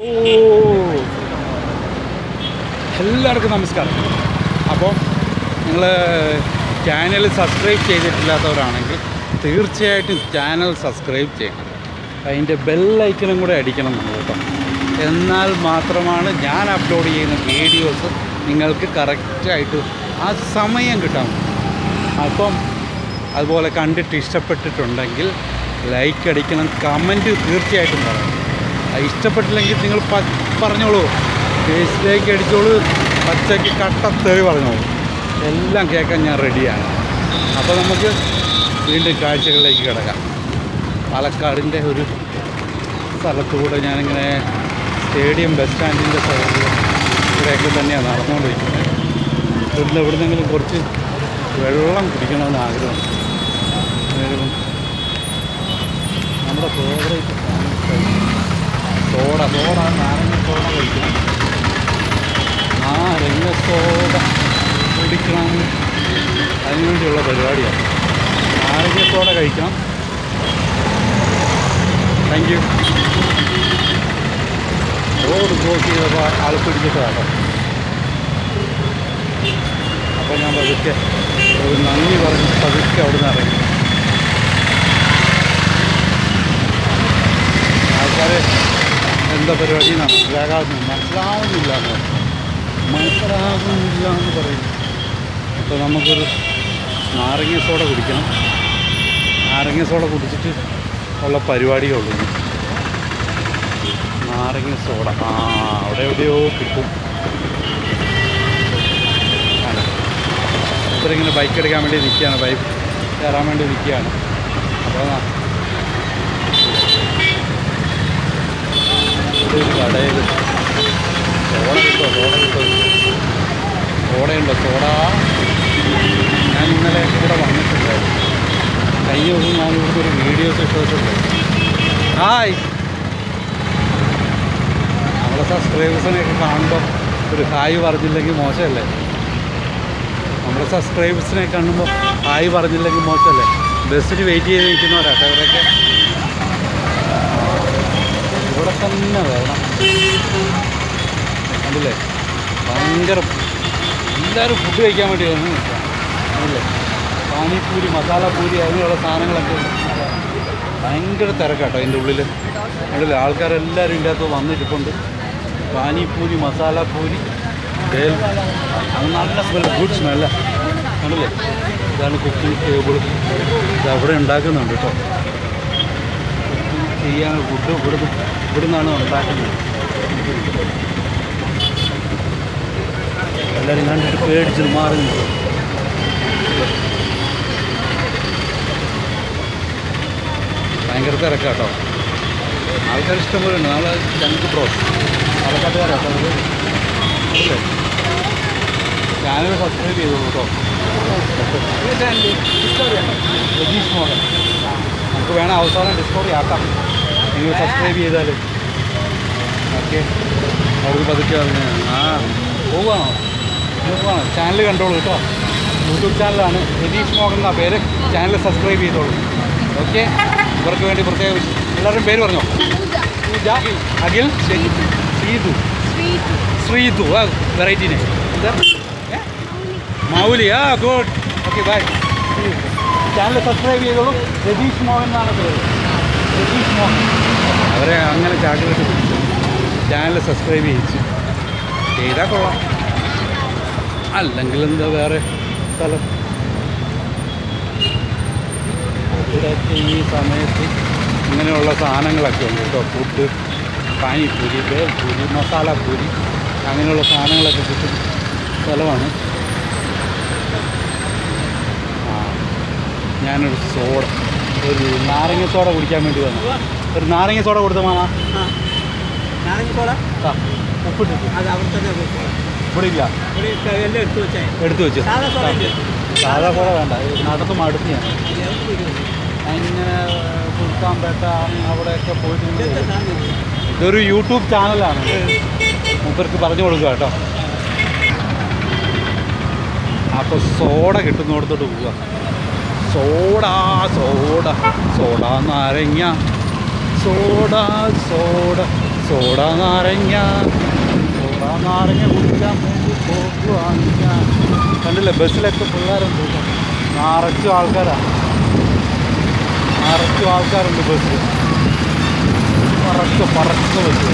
ഓ എല്ലാവർക്കും നമസ്കാരം അപ്പോൾ നിങ്ങൾ ചാനൽ സബ്സ്ക്രൈബ് ചെയ്തിട്ടില്ലാത്തവരാണെങ്കിൽ തീർച്ചയായിട്ടും ചാനൽ സബ്സ്ക്രൈബ് ചെയ്യണം അതിൻ്റെ ബെല്ലൈക്കനും കൂടെ അടിക്കണം നമ്മൾ കേട്ടോ എന്നാൽ മാത്രമാണ് ഞാൻ അപ്ലോഡ് ചെയ്യുന്ന വീഡിയോസ് നിങ്ങൾക്ക് കറക്റ്റായിട്ട് ആ സമയം കിട്ടാൻ അപ്പം അതുപോലെ കണ്ടിട്ട് ഇഷ്ടപ്പെട്ടിട്ടുണ്ടെങ്കിൽ ലൈക്ക് അടിക്കണം കമൻറ്റ് തീർച്ചയായിട്ടും പറയണം അത് ഇഷ്ടപ്പെട്ടില്ലെങ്കിൽ നിങ്ങൾ പ- പറഞ്ഞോളൂ ഫേസിലേക്ക് അടിച്ചോളൂ പച്ചയ്ക്ക് കട്ടത്തേറി പറഞ്ഞോളൂ എല്ലാം കേൾക്കാൻ ഞാൻ റെഡിയാണ് അപ്പോൾ നമുക്ക് വീണ്ടും കാഴ്ചകളിലേക്ക് കിടക്കാം പാലക്കാടിൻ്റെ ഒരു സ്ഥലത്തൂടെ ഞാനിങ്ങനെ സ്റ്റേഡിയം ബസ് സ്റ്റാൻഡിൻ്റെ സൈഡിൽ ഇവിടെയൊക്കെ തന്നെയാണ് നടന്നുകൊണ്ടിരിക്കുന്നത് ഇവിടുന്ന് എവിടുന്നെങ്കിലും കുറച്ച് വെള്ളം കുടിക്കണമെന്ന് ആഗ്രഹമുണ്ട് അന്നേരം നമ്മുടെ ഫേവറേറ്റ് സോഡ സോഡ നാരങ്ങ സോഡ കഴിക്കണം നാരങ്ങ സോഡ കുടിക്കണം അതിനുവേണ്ടിയുള്ള പരിപാടിയാണ് നാരങ്ങ സോഡ കഴിക്കണം താങ്ക് യു റോഡ് ക്രോസ് ചെയ്തപ്പോൾ ആൾ പിടിച്ചിട്ട് കേട്ടോ അപ്പോൾ ഞാൻ പതുക്കെ ഒരു നന്ദി പറഞ്ഞ് പതുക്കെ അവിടെ നിന്ന് ഇറങ്ങി ആൾക്കാർ എന്താ പരിപാടി മനസ്സിലാകാതെ മനസ്സിലാവുന്നില്ല എന്ന് പറയും. മനസ്സിലാകുന്നില്ല എന്ന് പറയും അപ്പോൾ നമുക്കൊരു നാരങ്ങ സോഡ കുടിക്കണം നാരങ്ങ സോഡ കുടിച്ചിട്ട് ഉള്ള പരിപാടിയുള്ളൂ ഇനി. നാരങ്ങ സോഡ ആ അവിടെ എവിടെയോ കിട്ടും ഇവരിങ്ങനെ ബൈക്ക് എടുക്കാൻ വേണ്ടി നിൽക്കുകയാണ് ബൈക്ക് കയറാൻ വേണ്ടി നിൽക്കുകയാണ് അപ്പോൾ ആ ഒരു കടയിൽ സോഡ കിട്ടോ സോഡ കിട്ടോ സോഡയുണ്ടോ സോഡ ഞാൻ ഇന്നലെ ഇവിടെ വന്നിട്ടുണ്ടായിരുന്നു കഴിഞ്ഞ ദിവസം ഞാൻ ഇവിടുത്തെ ഒരു വീഡിയോസ് ഇട്ടിട്ടുണ്ട് ഹായ് നമ്മളെ സബ്സ്ക്രൈബേഴ്സിനെയൊക്കെ കാണുമ്പോൾ ഒരു ഹായ് പറഞ്ഞില്ലെങ്കിൽ മോശമല്ലേ നമ്മുടെ സബ്സ്ക്രൈബേഴ്സിനെ കാണുമ്പോൾ ഹായ് പറഞ്ഞില്ലെങ്കിൽ മോശമല്ലേ ബസ്സിന് വെയിറ്റ് ചെയ്ത് നിൽക്കുന്നവരാട്ടോ ഇവരൊക്കെ ഇവിടെ തന്നെ വേണം കണ്ടില്ലേ ഭയങ്കര എല്ലാവരും ഫുഡ് കഴിക്കാൻ വേണ്ടി വന്ന് നിൽക്കാം അല്ലേ പാനിപ്പൂരി മസാലപ്പൂരി അതിനുള്ള സാധനങ്ങളൊക്കെ ഉണ്ട്. ഭയങ്കര തിരക്കാട്ടോ അതിൻ്റെ ഉള്ളിൽ കണ്ടില്ലേ ആൾക്കാരെല്ലാവരും ഇതിൻ്റെ അകത്ത് വന്നിരിപ്പുണ്ട് പാനിപ്പൂരി മസാലപ്പൂരി ബേൽ അത് നല്ല സ്മെൽ ഗുഡ് സ്മെല്ല കണ്ടില്ലേ ഇതാണ് കുക്കിംഗ് ടേബിൾ ഇത് അവിടെ ഉണ്ടാക്കുന്നുണ്ട് കേട്ടോ ചെയ്യാൻ ഫുഡ് ഇവിടുന്ന് ഇവിടുന്നാണ് ഉണ്ടാക്കുന്നത് എല്ലാവരും കണ്ടിട്ട് പേടിച്ച് മാറി നിൽക്കും. ഭയങ്കര തിരക്കാട്ടോ ആൾക്കാർ ഇഷ്ടംപോലെ ഉണ്ട് നാളെ ഞങ്ങൾക്ക് ബ്രോസ് പാലക്കാട്ടുകാരാട്ടോ അത് അല്ലേ ചാനൽ സബ്സ്ക്രൈബ് ചെയ്തോളൂ കേട്ടോ രജീഷ് മോഹൻ നമുക്ക് വേണം അവസാനം ഡിസ്കവറി ആക്കാം നിങ്ങൾ സബ്സ്ക്രൈബ് ചെയ്താൽ ഓക്കെ അവർക്ക് പതുക്കെ പറഞ്ഞു ആ പോവുകയാണോ പോവുകയാണോ ചാനൽ കണ്ടോളൂ കേട്ടോ യൂട്യൂബ് ചാനലാണ് രതീഷ് മോഹൻ എന്നാ പേര് ചാനൽ സബ്സ്ക്രൈബ് ചെയ്തോളൂ ഓക്കെ ഇവർക്ക് വേണ്ടി പ്രത്യേകം എല്ലാവരും പേര് പറഞ്ഞോ പൂജ അഖിൽ ശ്രീതു ശ്രീതു ആ വെറൈറ്റി നെയിം എന്താ ഏ? മൗലി ആ good okay bye channel subscribe ചെയ്തോളൂ രതീഷ് മോഹൻ എന്നാണ് പേര് രതീഷ് മോഹൻ അവരെ അങ്ങനെ ചാക്കിലിട്ട് പിടിച്ചു ചാനൽ സബ്സ്ക്രൈബ് ചെയ്യിച്ചു ചെയ്താൽ കൊള്ളാം അല്ലെങ്കിൽ എന്താ വേറെ സ്ഥലം ഇവിടെയൊക്കെ ഈ സമയത്ത് ഇങ്ങനെയുള്ള സാധനങ്ങളൊക്കെ ഉണ്ട് കേട്ടോ ഫുഡ് പാനിപ്പൂരി ബേൽപൂരി മസാലപ്പൂരി അങ്ങനെയുള്ള സാധനങ്ങളൊക്കെ കിട്ടും സ്ഥലമാണ് ആ ഞാനൊരു സോഡ ഒരു നാരങ്ങ സോഡ കുടിക്കാൻ വേണ്ടി വന്നു ഒരു നാരങ്ങ സോഡ കൊടുത്ത മാമ നാരങ്ങ സോഡ ആ, ഉപ്പിട്ടിട്ട് അത് അവിടെ തന്നെ പോയിക്കോളാം. ഇവിടെ ഇല്ല ഇവിടെ ഒക്കെ എല്ലാം എടുത്തു വെച്ചേ എടുത്തു വെച്ചു സാധാ സോഡ ഇല്ലേ? സാധാ സോഡ വേണ്ട ഇത് നടന്ന് മടുത്ത് ഞാൻ ഇത് എവിടെ പോയിരിക്കുന്നു? ഇങ്ങനെ സുൽത്താൻപേട്ട അവിടെയൊക്കെ പോയിട്ട് ഇങ്ങനെ ഇതെന്താ വരും. സാധനം ഇത്? ഇതൊരു യൂട്യൂബ് ചാനലാണ് മൂപ്പർക്ക് പറഞ്ഞു കൊടുക്കുക കേട്ടോ അപ്പോൾ സോഡ കിട്ടുന്നിടത്തോട്ട് പോവുക സോഡ സോഡ സോഡ നാരങ്ങ സോഡ സോഡ സോഡ നാരങ്ങ സോഡ നാരങ്ങ കുടിക്കാൻ വേണ്ടി പോകുവാണ് ഞാൻ കണ്ടില്ലേ ബസ്സിലൊക്കെ പിള്ളേരുണ്ട് കേട്ടോ. നിറച്ചും ആൾക്കാരാണ് നിറച്ചും ആൾക്കാരുണ്ട് ബസ്സിൽ പറക്ക പറക്ക ബസ്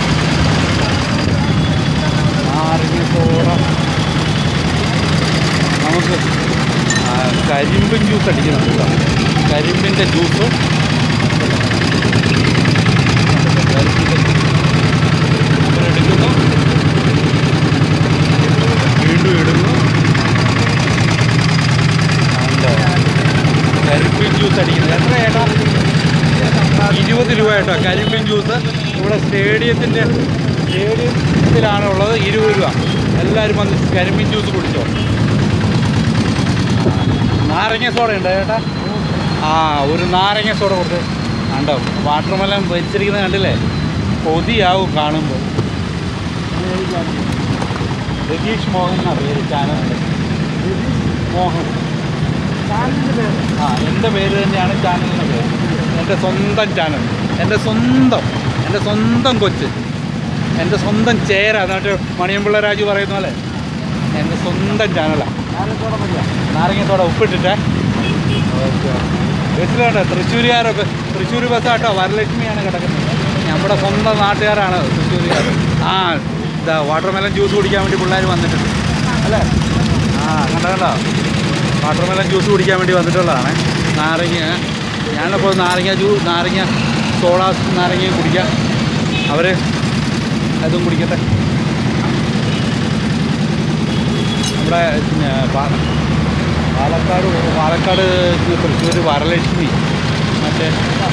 നാരങ്ങ സോഡ നമുക്ക് ആ, കരിമ്പിൻ ജ്യൂസ് അടിക്കുന്നുണ്ട് കേട്ടോ കരിമ്പിൻ്റെ ജ്യൂസ് എടുക്കുന്നു വീണ്ടും ഇടുന്നു ഉണ്ട്. കരിമ്പിൻ ജ്യൂസ് അടിക്കുന്നത് എത്ര ഏട്ടാ ഇരുപത് രൂപ കേട്ടോ കരിമ്പിൻ ജ്യൂസ് ഇവിടെ സ്റ്റേഡിയത്തിൻ്റെ സ്റ്റേഡിയത്തിലാണ് ഉള്ളത് ഇരുപത് രൂപ എല്ലാവരും വന്ന് കരിമ്പിൻ ജ്യൂസ് കുടിച്ചോ നാരങ്ങ സോഡ ഉണ്ടോ ചേട്ടാ ആ ഒരു നാരങ്ങ സോഡ കൊടുത്ത് കണ്ടോ വാട്ടർമെലൻ വലിച്ചിരിക്കുന്നത് കണ്ടില്ലേ കൊതിയാവും കാണുമ്പോൾ രതീഷ് മോഹൻ എന്നാ പേര് ചാനലിൻ്റെ മോഹൻ ആ എൻ്റെ പേര് തന്നെയാണ് ചാനലിൻ്റെ പേര് എൻ്റെ സ്വന്തം ചാനൽ എൻ്റെ സ്വന്തം എൻ്റെ സ്വന്തം കൊച്ച് എൻ്റെ സ്വന്തം ചേര എന്നിട്ട് മണിയമ്പിള്ള രാജു പറയുന്ന പോലെ എൻ്റെ സ്വന്തം ചാനലാണ് നാരങ്ങ സോഡ ഉപ്പിട്ടിട്ടേ ഓക്കെ ബസ്സിലുണ്ട് തൃശ്ശൂരുകാരൊക്കെ തൃശ്ശൂർ ബസ്സാട്ടോ വരലക്ഷ്മിയാണ് കിടക്കുന്നത് നമ്മുടെ സ്വന്തം നാട്ടുകാരാണ് തൃശ്ശൂരുകാർ ആ ഇതാ വാട്ടർമെലൻ ജ്യൂസ് കുടിക്കാൻ വേണ്ടി പിള്ളേർ വന്നിട്ടുണ്ട് അല്ലേ ആ കണ്ട കണ്ടോ വാട്ടർമെലൻ ജ്യൂസ് കുടിക്കാൻ വേണ്ടി വന്നിട്ടുള്ളതാണ് നാരങ്ങ ഞാനിപ്പോൾ നാരങ്ങ ജ്യൂ നാരങ്ങ സോഡ നാരങ്ങയും കുടിക്കാം അവർ അതും കുടിക്കട്ടെ നമ്മുടെ പിന്നെ പാ- പാലക്കാട് പാലക്കാട് തൃശ്ശൂർ വരലക്ഷ്മി മറ്റേ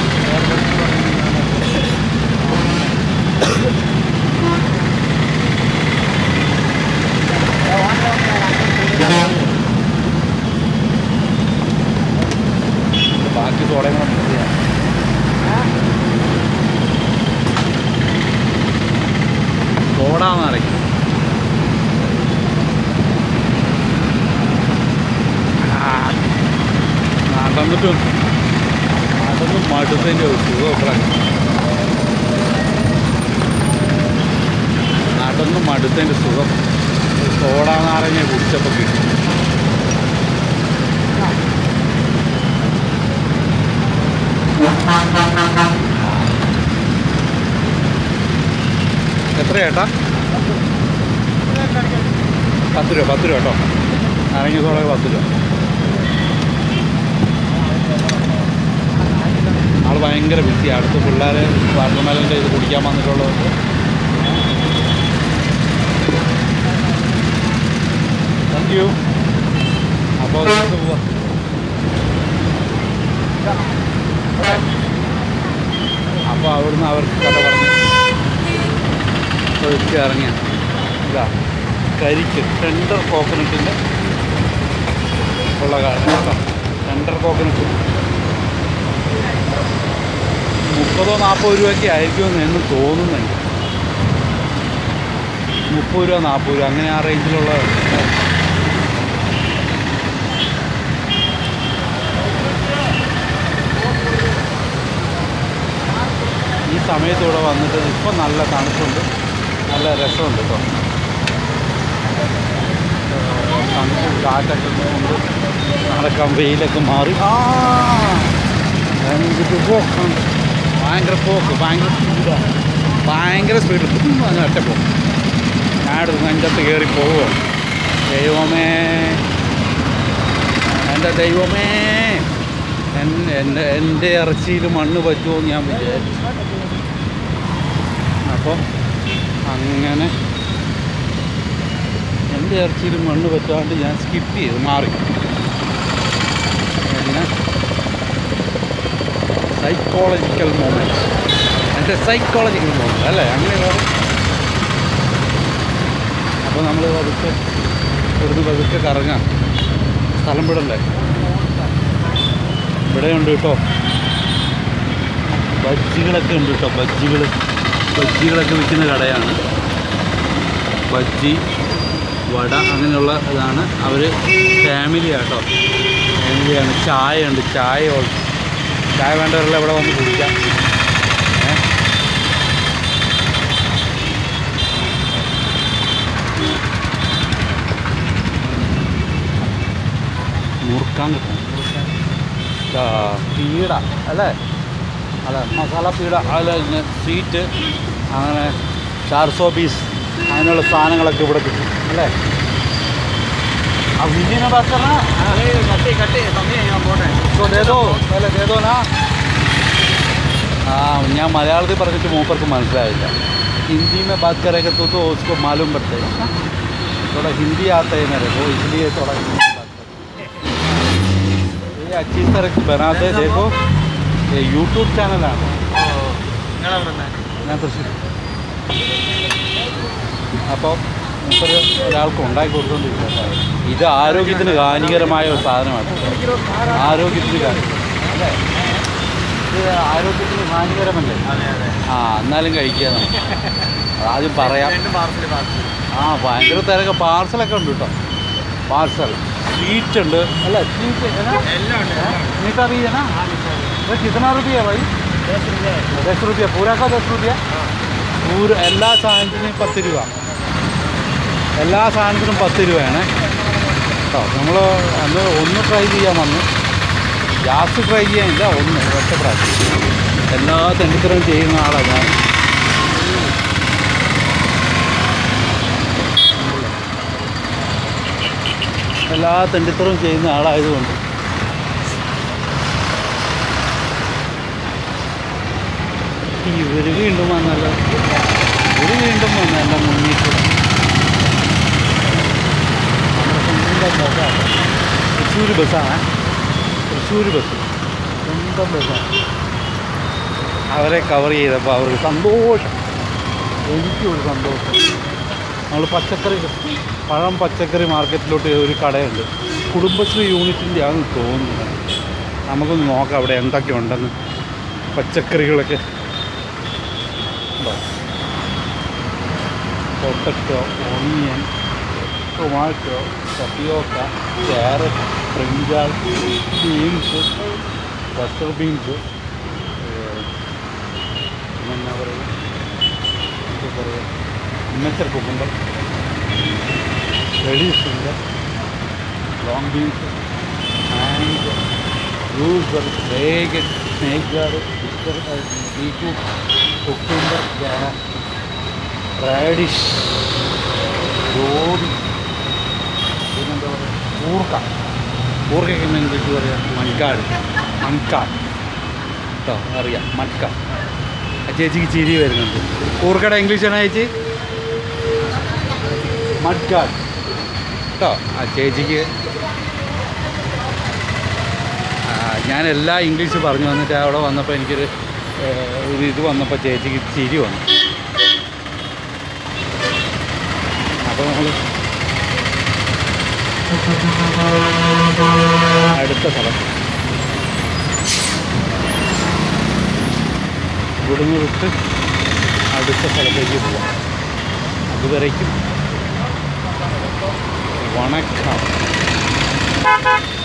ബാക്കി സോഡയും കൂടെ മിക്സ് ചെയ്യാം സോഡ എന്നറിയും നടന്നിട്ടും നടന്ന് മടുത്തതിൻ്റെ ഒരു സുഖം നടന്ന് മടുത്തതിൻ്റെ സുഖം സോഡ നാരങ്ങ കുടിച്ചപ്പോൾ കിട്ടും എത്ര ചേട്ടാ പത്ത് രൂപ പത്ത് രൂപ കേട്ടോ നാരങ്ങ സോഡ പത്ത് രൂപ ആൾ ഭയങ്കര ബിസി അടുത്ത് പിള്ളേർ വാട്ടർമെലൻ്റെ ഇത് കുടിക്കാൻ വന്നിട്ടുള്ളവർക്ക് താങ്ക് യു അപ്പോൾ നമുക്ക് പോവാം അപ്പോൾ അവിടുന്ന് അവർക്ക് കഥ പറഞ്ഞ് ഒഴിച്ച് ഇറങ്ങിയ ഇതാ കരിക്ക് ടെൻഡർ കോക്കനട്ടിൻ്റെ ഉള്ള കാര്യം കേട്ടോ ടെൻഡർ കോക്കനട്ട് മുപ്പതോ നാൽപ്പത് രൂപയ്ക്ക് ആയിരിക്കുമെന്ന് എന്ന് തോന്നുന്നുണ്ട് മുപ്പത് രൂപ നാൽപ്പത് രൂപ അങ്ങനെ ആ റേഞ്ചിലുള്ള ഈ സമയത്ത് ഇവിടെ വന്നിട്ട് ഇപ്പം നല്ല തണുപ്പുണ്ട് നല്ല രസമുണ്ട് കേട്ടോ തണുപ്പും കാറ്റൊക്കെ കൊണ്ട് നടക്കാൻ വെയിലൊക്കെ മാറി ആ എന്തൊരു പോക്കാണ് ഭയങ്കര പോക്ക് ഭയങ്കര സ്പീഡാണ് ഭയങ്കര സ്പീഡിൽ അങ്ങനെ ഒറ്റ പോകും ഞാട് നെഞ്ചത്ത് കയറി പോവുക ദൈവമേ എൻ്റെ ദൈവമേ എൻ- എൻ്റെ എൻ്റെ ഇറച്ചിയിൽ മണ്ണ് പറ്റുമോ എന്ന് ഞാൻ വിചാരിച്ചു അപ്പം അങ്ങനെ എൻ്റെ ഇറച്ചിയിൽ മണ്ണ് പറ്റാണ്ട് ഞാൻ സ്കിപ്പ് ചെയ്തു മാറി പിന്നെ സൈക്കോളജിക്കൽ മൊമെൻറ്റ് എൻ്റെ സൈക്കോളജിക്കൽ മൊമെൻറ്റ് അല്ലേ അങ്ങനെ പറയും അപ്പോൾ നമ്മൾ പതുക്കെ ഇവിടുന്ന് പതുക്കെ കറങ്ങാം സ്ഥലം വിടല്ലേ ഇവിടെയുണ്ട് കേട്ടോ ബജ്ജികളൊക്കെ ഉണ്ട് കേട്ടോ ബജ്ജികൾ ബജ്ജികളൊക്കെ വിൽക്കുന്ന കടയാണ് ബജ്ജി വട അങ്ങനെയുള്ള ഇതാണ് അവർ ഫാമിലി ആട്ടോ ഫാമിലിയാണ് ചായ ഉണ്ട് ചായ ഉൾ- ചായ വേണ്ടവരെല്ലാം ഇവിടെ വന്ന് കുടിക്കാം ഏ? കൊടുക്കാൻ കിട്ടും ആ, പീട അല്ലേ അല്ല മസാല പീട അല്ല സ്വീറ്റ് അങ്ങനെ ചാർസോ പീസ് അങ്ങനെയുള്ള സാധനങ്ങളൊക്കെ ഇവിടെ കിട്ടും അല്ലേ ആ ഹിന്ദിനെ बात करना കട്ടി കട്ടി സമയം ഞാൻ പോട്ടെ तो दे दो पहले दे दो ना हाँ ഞാൻ മലയാളത്തിൽ പറഞ്ഞിട്ട് മൂപ്പർക്ക് മനസ്സിലായില്ല हिंदी में बात करेगा तो तो उसको मालूम पड़ता है थोड़ा हिंदी आता है मेरे को इसलिए थोड़ा हिंदी बात करते हैं। ये अच्छी तरह से बनाते हैं देखो ये यूट्यूब चैनल ആണ് നിങ്ങളെവിടെ ഞാൻ തൃശ്ശൂർ അപ്പോൾ മൂപ്പര് ഒരാൾക്ക് ഉണ്ടാക്കി കൊടുത്തുകൊണ്ടിരിക്കുക ഇത് ആരോഗ്യത്തിന് ഹാനികരമായ ഒരു സാധനമാണ് ആരോഗ്യത്തിന് കാര്യം അല്ലേ ഇത് ആരോഗ്യത്തിന് ഹാനികരമല്ലേ അതെ അതെ ആ എന്നാലും കഴിക്കുക നമുക്ക് ആദ്യം പറയാം രണ്ട് പാർസൽ പാർസൽ ആ ഭയങ്കര തിരക്ക് പാർസലൊക്കെ ഉണ്ട് കേട്ടോ പാർസൽ സ്വീറ്റ് ഉണ്ട് അല്ല സ്വീറ്റ് എല്ലാം ഉണ്ട് എല്ലാം ഉണ്ട്. मीठा भी है ना ആ, മിഠായി. ये कितना रुपया भाई ദസ് രൂപ. दस रुपया पूरा का दस रुपया ആ. പൂര എല്ലാ സാധനത്തിനും പത്ത് രൂപ എല്ലാ സാധനത്തിനും പത്ത് രൂപയാണ് കേട്ടോ നമ്മൾ അന്ന് ഒന്ന് ട്രൈ ചെയ്യാൻ വന്നു ഗ്യാസ് ട്രൈ ചെയ്യാനില്ല ഒന്ന് ഒറ്റ പ്രാവശ്യം എല്ലാ തെണ്ടിത്തരവും ചെയ്യുന്ന ആളാണ് ഞാൻ എല്ലാ തെണ്ടിത്തരവും ചെയ്യുന്ന ആളായതുകൊണ്ട് ഇവർ വീണ്ടും വന്നല്ലോ ഇവർ വീണ്ടും വന്നു എൻ്റെ മുന്നിൽ കൂടെ നമ്മുടെ സ്വന്തം ബസ്സാണ് തൃശ്ശൂർ ബസ്സാണ് തൃശ്ശൂർ ബസ് സ്വന്തം ബസ്സാണ് അവരെ കവർ ചെയ്തപ്പോൾ അവർക്ക് സന്തോഷം എനിക്കും ഒരു സന്തോഷം നമ്മൾ പച്ചക്കറി പഴം പച്ചക്കറി മാർക്കറ്റിലോട്ട് ഒരു കടയുണ്ട് കുടുംബശ്രീ യൂണിറ്റിൻ്റെ ആണെന്ന് തോന്നുന്നത് നമുക്കൊന്ന് നോക്കാം അവിടെ എന്തൊക്കെ ഉണ്ടെന്ന് പച്ചക്കറികളൊക്കെ ഉണ്ടോ potato onion tomato tapioca carrot brinjal beans butter beans പിന്നെന്നാ പറയുക എന്താ പറയുക ഉമ്മച്ചർ കുക്കുമ്പർ റെഡീസുണ്ട് ലോങ് ബീൻസ് ആൻഡ് യൂസർ വേഗൻ snake gourd beetroot cucumber radish gobi പിന്നെന്താ പറയുക കൂർക്ക കൂർക്കയ്ക്ക് ഇന്ന് ഇംഗ്ലീഷ് പറയാം മൺകാട് മൺകാട് കേട്ടോ അറിയാം മൺകാട് ആ ചേച്ചിക്ക് ചിരി വരുന്നുണ്ട് കൂർക്കയുടെ ഇംഗ്ലീഷാണ് ചേച്ചി മഡ്കാട് കേട്ടോ ആ ചേച്ചിക്ക് ആ, ഞാൻ എല്ലാ ഇംഗ്ലീഷ് പറഞ്ഞു വന്നിട്ട് അവിടെ വന്നപ്പോൾ എനിക്കൊരു ഏഹ്, ഒരു ഇത് വന്നപ്പോൾ ചേച്ചിക്ക് ചിരി വന്നു അപ്പോൾ നമ്മൾ അടുത്ത സ്ഥലം ഇവിടുന്ന് വിട്ട് അടുത്ത സ്ഥലത്തേക്ക് പോവാം അതുവരേക്കും വണക്കം